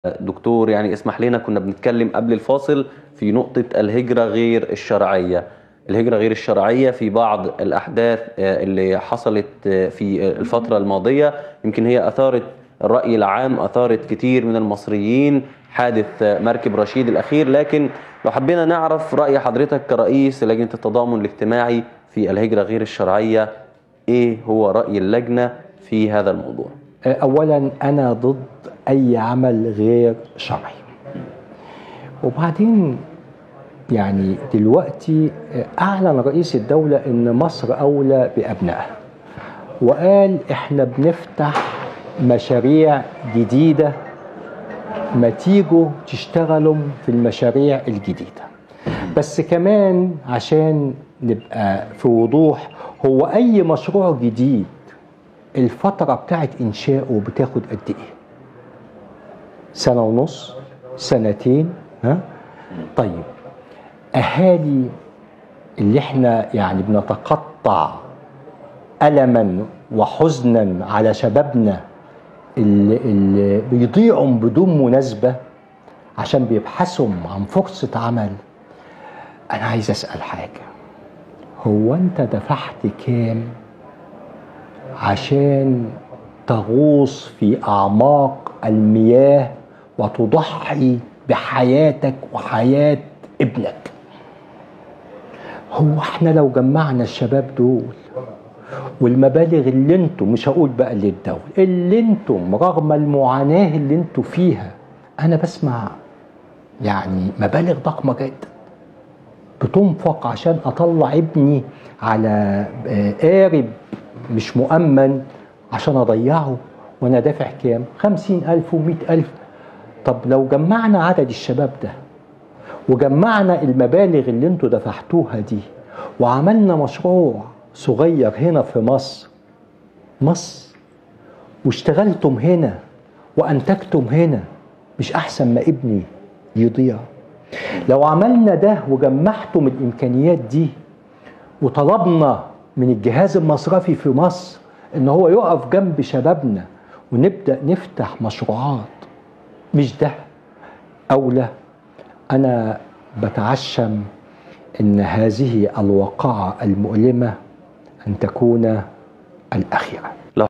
دكتور يعني اسمح لنا كنا بنتكلم قبل الفاصل في نقطة الهجرة غير الشرعية الهجرة غير الشرعية في بعض الأحداث آه، اللي حصلت آه، في الفترة الماضية يمكن هي أثارت الرأي العام أثارت كتير من المصريين حادث آه، مركب رشيد الأخير لكن لو حبينا نعرف رأي حضرتك كرئيس لجنة التضامن الاجتماعي في الهجرة غير الشرعية إيه هو رأي اللجنة في هذا الموضوع اولا انا ضد اي عمل غير شرعي وبعدين يعني دلوقتي اعلن رئيس الدوله ان مصر اولى بابنائها وقال احنا بنفتح مشاريع جديده ما تيجوا تشتغلوا في المشاريع الجديده بس كمان عشان نبقى في وضوح هو اي مشروع جديد الفترة بتاعت إنشائه بتاخد قد إيه؟ سنة ونص؟ سنتين؟ ها؟ طيب أهالي اللي إحنا يعني بنتقطع ألما وحزنا على شبابنا اللي, اللي بيضيعوا بدون مناسبة عشان بيبحثوا عن فرصة عمل أنا عايز أسأل حاجة هو أنت دفعت كام عشان تغوص في اعماق المياه وتضحي بحياتك وحياه ابنك هو احنا لو جمعنا الشباب دول والمبالغ اللي انتم مش هقول بقى للدولة اللي انتم رغم المعاناة اللي انتم فيها انا بسمع يعني مبالغ ضخمة جدا بتنفق عشان اطلع ابني على قارب مش مؤمن عشان اضيعه وانا دافع كام خمسين الف ومئة الف طب لو جمعنا عدد الشباب ده وجمعنا المبالغ اللي انتوا دفعتوها دي وعملنا مشروع صغير هنا في مصر مصر واشتغلتم هنا وانتجتم هنا مش احسن ما ابني يضيع لو عملنا ده وجمعتم الامكانيات دي وطلبنا من الجهاز المصرفي في مصر ان هو يقف جنب شبابنا ونبدا نفتح مشروعات مش ده اولى انا بتعشم ان هذه الواقعه المؤلمه ان تكون الاخيره